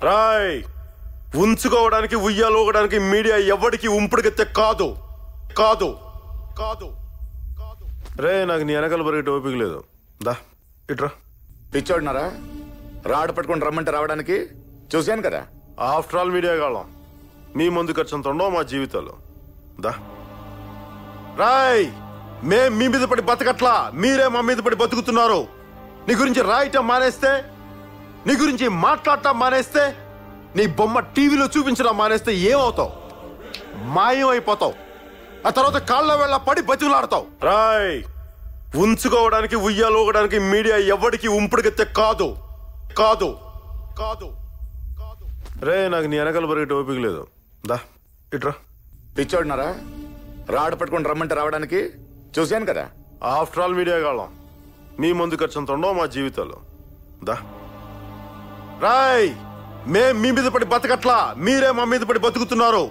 రాయ్ ఉంచుకోవడానికి ఉయ్యాలోగడానికి మీడియా ఎవడికి ఉంపుడుగెత్తే కాదు కాదు కాదు కాదు రే నాకు నీ వెనకాల పరిగెట్టి ఓపిక లేదు దా ఇట్రా పిచ్చోడినారా రాడు పట్టుకొని రమ్మంటే రావడానికి చూశాను కదా ఆఫ్టర్ ఆల్ మీడియా కాళ్ళం మీ ముందు ఖర్చు అంత ఉండవు మా జీవితాలు దా రాయ్ మేం మీ మీద పడి బతకట్లా మీరే మా మీద పడి బతుకుతున్నారు నీ గురించి రాయటం మానేస్తే నీ గురించి మాట్లాడటం మానేస్తే నీ బొమ్మ టీవీలో చూపించడం మానేస్తే ఏమవుతావు మాయం అయిపోతావు ఆ తర్వాత కాళ్ళ వెళ్ళ పడి బతుకులాడతావు రాయ్ ఉంచుకోవడానికి ఉయ్యాలోగడానికి మీడియా ఎవడికి ఉంపుడుగెత్తే కాదు కాదు కాదు కాదు రే నాకు నీ వెనకాల పరిగెట్టి ఓపిక లేదు దా ఇట్రా పిచ్చోడినారా రాడు పట్టుకొని రమ్మంటే రావడానికి చూశాను కదా ఆఫ్టర్ ఆల్ మీడియా కాళ్ళం మీ ముందు ఖర్చు అంత ఉండవు మా జీవితాలు దా రాయ్ మేం మీ మీద పడి బతకట్లా మీరే మా మీద పడి బతుకుతున్నారు